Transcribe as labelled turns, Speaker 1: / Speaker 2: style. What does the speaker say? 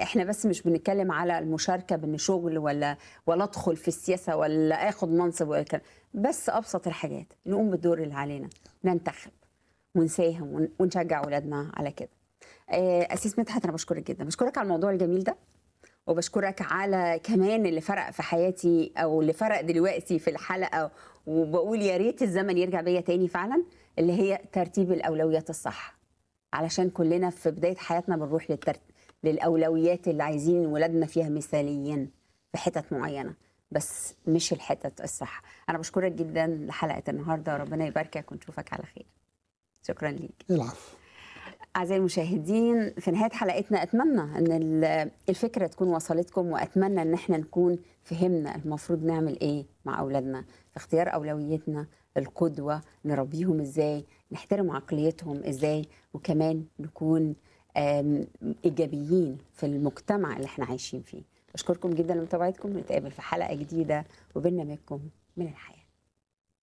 Speaker 1: احنا بس مش بنتكلم على المشاركه بان شغل ولا ولا ادخل في السياسه ولا اخد منصب ولا كده بس ابسط الحاجات نقوم بالدور اللي علينا ننتخب ونساهم ون- ونشجع اولادنا على كده آه، اسيس مدحت انا بشكرك جدا بشكرك على الموضوع الجميل ده وبشكرك على كمان اللي فرق في حياتي او اللي فرق دلوقتي في الحلقه وبقول يا ريت الزمن يرجع بيا تاني فعلا اللي هي ترتيب الاولويات الصح علشان كلنا في بدايه حياتنا بنروح للترت... للاولويات اللي عايزين ولادنا فيها مثاليين في حتت معينه بس مش الحتت الصح انا بشكرك جدا لحلقه النهارده ربنا يباركك ونشوفك على خير شكرا ليك
Speaker 2: العفو
Speaker 1: أعزائي المشاهدين في نهاية حلقتنا أتمنى أن ال- الفكرة تكون وصلتكم وأتمنى أن احنا نكون فهمنا المفروض نعمل إيه مع أولادنا في اختيار أولويتنا القدوة نربيهم إزاي نحترم عقليتهم إزاي وكمان نكون آم، إيجابيين في المجتمع اللي احنا عايشين فيه بشكركم جدا لمتابعتكم نتقابل في حلقة جديدة وبرنامجكم من الحياة